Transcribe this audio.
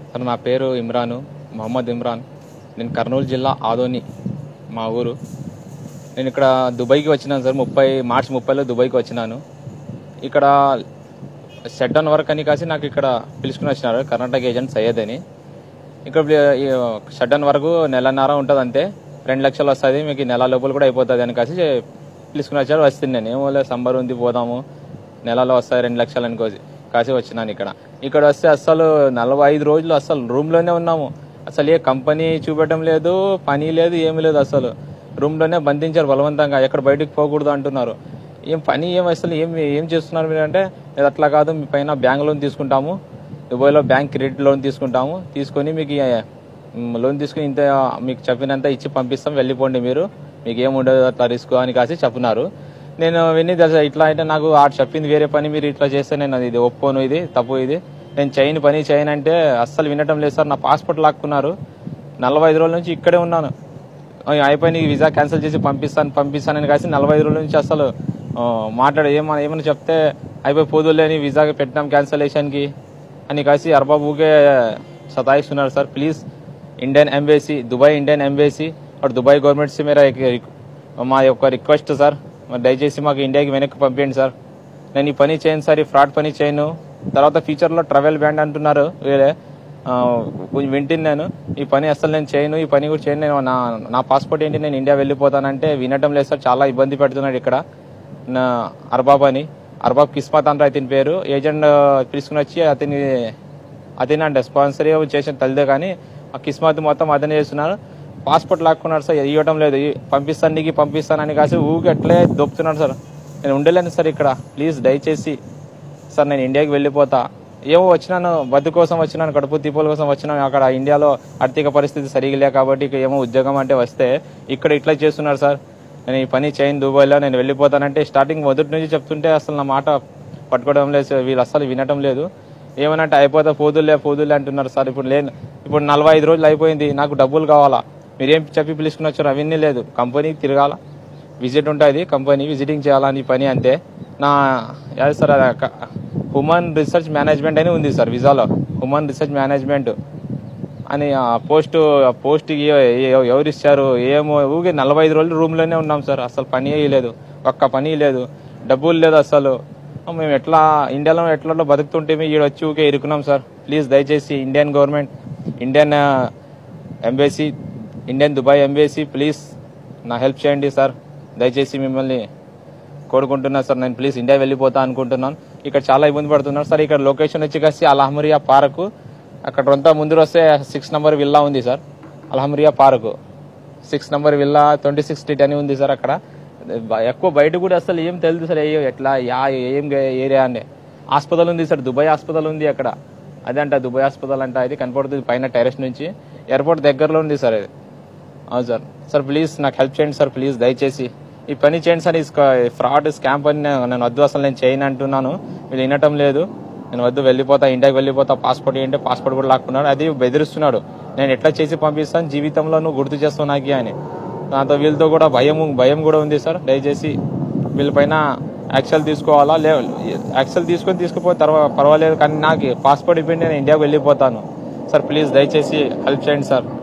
sir నా పేరు ఇమ్రాను మొహమ్మద్ ఇమ్రాన్ నేను కర్నూలు జిల్లా ఆదోని మా ఊరు నేను ఇక్కడ దుబాయ్కి వచ్చినాను సార్ ముప్పై మార్చి ముప్పైలో దుబాయ్కి వచ్చినాను ఇక్కడ షట్ డౌన్ వర్క్ అని కాసి నాకు ఇక్కడ పిలుచుకుని వచ్చినారు కర్ణాటక ఏజెంట్ సయ్యద్ అని ఇక్కడ షట్ డౌన్ వరకు నెలన్నర ఉంటుంది అంతే రెండు లక్షలు వస్తుంది మీకు ఈ నెల లోపల కూడా అయిపోతుంది అని కాసి పిలుచుకుని వచ్చారు వస్తుంది నేను ఏమో లేదు సంబర్ ఉంది పోదాము నెలలో వస్తాయి రెండు లక్షలు అని కోసి కాసి వచ్చినాను ఇక్కడ ఇక్కడ వస్తే అస్సలు నలభై ఐదు రోజులు అస్సలు రూమ్లోనే ఉన్నాము అసలు ఏ కంపెనీ చూపెట్టడం లేదు పని లేదు ఏమీ లేదు అసలు రూమ్లోనే బంధించారు బలవంతంగా ఎక్కడ బయటకు పోకూడదు అంటున్నారు ఏం పని ఏం అసలు ఏం ఏం చేస్తున్నారు మీరు అంటే "లేదు, అట్లా కాదు మీ పైన బ్యాంక్ లోన్ తీసుకుంటాము దుబాయ్లో బ్యాంక్ క్రెడిట్ లోన్ తీసుకుంటాము తీసుకొని మీకు ఈ, మ్, లోన్ తీసుకుని ఇంత మీకు చెప్పినంత ఇచ్చి పంపిస్తాం వెళ్ళిపోండి మీరు మీకు ఏం ఉండదు అట్లా రిస్క్ అని కాసి చెప్తున్నారు నేను విని తెలుసా ఇట్లా అంటే నాకు ఆ చెప్పింది వేరే పని మీరు ఇట్లా చేస్తే నేను అది ఇది ఒప్పుకోను ఇది తప్పు ఇది నేను చేయని పని చేయను అంటే అస్సలు వినటం లేదు సార్ నా పాస్పోర్ట్ లాక్కున్నారు నలభై ఐదు రోజుల నుంచి ఇక్కడే ఉన్నాను ఆ, అయిపోయి నీకు వీసా క్యాన్సిల్ చేసి పంపిస్తాను పంపిస్తానని కాసి నలభై ఐదు రోజుల నుంచి అసలు ఆ, మాట్లాడు ఏమన్నా ఏమన్నా చెప్తే అయిపోయి పోదులేని వీసా పెట్టినాం క్యాన్సలేషన్కి అని కాసి అర్బాబ్ ఊకే సతాయిస్తున్నారు sir please Indian embassy Dubai Indian embassy और दुबई गवर्नमेंट से मेरा एक रिक- మా యొక్క రిక్వెస్ట్ సార్ మరి దయచేసి మాకు ఇండియాకి వెనక్కి పంపించండి సార్ నేను ఈ పని చేయను సార్ ఈ ఫ్రాడ్ పని చేయను తర్వాత ఫ్యూచర్లో ట్రావెల్ బ్యాండ్ అంటున్నారు వేరే ఆ, కొంచెం వింటుంది నేను ఈ పని అసలు నేను చేయను ఈ పని కూడా చేయను నేను నా నా పాస్పోర్ట్ ఏంటి నేను ఇండియా వెళ్ళిపోతానంటే వినటం లేదు సార్ చాలా ఇబ్బంది పెడుతున్నాడు ఇక్కడ నా అర్బాబ్ అని అర్బాబ్ కిస్మత్ అంటారు అతని పేరు ఏజెంట్ తీసుకుని వచ్చి అతని అతని అంటే స్పాన్సర్ చేసిన తల్లిదే కానీ ఆ కిస్మత్ మొత్తం అతనే చేస్తున్నారు పాస్పోర్ట్ లాక్కున్నాడు సార్ ఇవ్వడం లేదు ఈ పంపిస్తాను నీకు పంపిస్తానని కాసి ఊరికి అట్లే దొప్పుతున్నాడు సార్ నేను ఉండలేను సార్ ఇక్కడ ప్లీజ్ దయచేసి సార్ నేను ఇండియాకి వెళ్ళిపోతా ఏమో వచ్చినాను బతు కోసం వచ్చినాను కడుపు తిప్పుల కోసం వచ్చినాను అక్కడ ఇండియాలో ఆర్థిక పరిస్థితి సరిగా లే కాబట్టి ఇక ఏమో ఉద్యోగం అంటే వస్తే ఇక్కడ ఇట్లా చేస్తున్నారు సార్ నేను ఈ పని చేయను దుబాయ్లో నేను వెళ్ళిపోతానంటే స్టార్టింగ్ మొదటి నుంచి చెప్తుంటే అసలు నా మాట పట్టుకోవడం లేదు సార్ వీళ్ళు అసలు వినటం లేదు ఏమనంటే అయిపోతా పోదులే పోదులే అంటున్నారు సార్ ఇప్పుడు లేను ఇప్పుడు నలభై ఐదు రోజులు అయిపోయింది నాకు డబ్బులు కావాలా మీరేం చెప్పి పిలుచుకుని వచ్చారు అవన్నీ లేదు కంపెనీకి తిరగాల విజిట్ ఉంటుంది కంపెనీ విజిటింగ్ చేయాలని పని అంతే నా యాది సార్ అది అక్క- హ్యూమన్ రీసెర్చ్ మేనేజ్మెంట్ అని ఉంది సార్ విజాలో హ్యూమన్ రీసెర్చ్ మేనేజ్మెంట్ అని ఆ పోస్ట్ ఆ పోస్ట్ ఎవరు ఇచ్చారు ఏమో ఊగే నలభై ఐదు రోజులు రూమ్లోనే ఉన్నాం సార్ అసలు పని లేదు ఒక్క పని లేదు డబ్బులు లేదు అసలు మేము ఎట్లా ఇండియాలో ఎట్లా బతుకుతుంటే ఈడ వచ్చి ఊకే ఇరుకున్నాం సార్ ప్లీజ్ దయచేసి Indian government Indian embassy Indian Dubai embassy please నా హెల్ప్ చేయండి సార్ దయచేసి మిమ్మల్ని కోరుకుంటున్నా సార్ నేను ప్లీజ్ ఇండియా వెళ్ళిపోతా అనుకుంటున్నాను ఇక్కడ చాలా ఇబ్బంది పడుతున్నాను సార్ ఇక్కడ లొకేషన్ వచ్చి కాసి అల్హమరియా పార్క్ అక్కడ అంతా ముందు వస్తే సిక్స్ నంబర్ విల్లా ఉంది sir Al Hamriya park six number villa twenty six street అని ఉంది సార్ అక్కడ బ- ఎక్కువ బయట కూడా అసలు ఏం తెలియదు సార్ ఏ ఎట్లా యా ఏం ఏరియా అని హాస్పిటల్ ఉంది సార్ దుబాయ్ హాస్పిటల్ ఉంది అక్కడ అదే అంట దుబాయ్ హాస్పిటల్ అంట ఇది కనపడుతుంది పైన టెరెస్ నుంచి ఎయిర్పోర్ట్ దగ్గరలో ఉంది సార్ ఇది అవును సార్ సార్ ప్లీజ్ నాకు హెల్ప్ చేయండి సార్ ప్లీజ్ దయచేసి ఈ పని చేయండి సార్ ఈ ఫ్రాడ్ స్కామ్ పని నేను నేను వద్దు అసలు నేను చేయను అంటున్నాను వీళ్ళు వినటం లేదు నేను వద్దు వెళ్ళిపోతా ఇండియాకి వెళ్ళిపోతా పాస్పోర్ట్ ఏంటంటే పాస్పోర్ట్ కూడా లాక్కున్నాడు అది బెదిరిస్తున్నాడు నేను ఎట్లా చేసి పంపిస్తాను జీవితంలో నువ్వు గుర్తు చేస్తావు నాకు అని దాంతో వీళ్ళతో కూడా భయం భయం కూడా ఉంది సార్ దయచేసి వీళ్ళపైన యాక్షన్ తీసుకోవాలా లే యాక్షన్ తీసుకొని తీసుకుపోతే తర్వాత పర్వాలేదు కానీ నాకు పాస్పోర్ట్ ఇవ్వండి నేను ఇండియాకి వెళ్ళిపోతాను సార్ ప్లీజ్ దయచేసి హెల్ప్ చేయండి సార్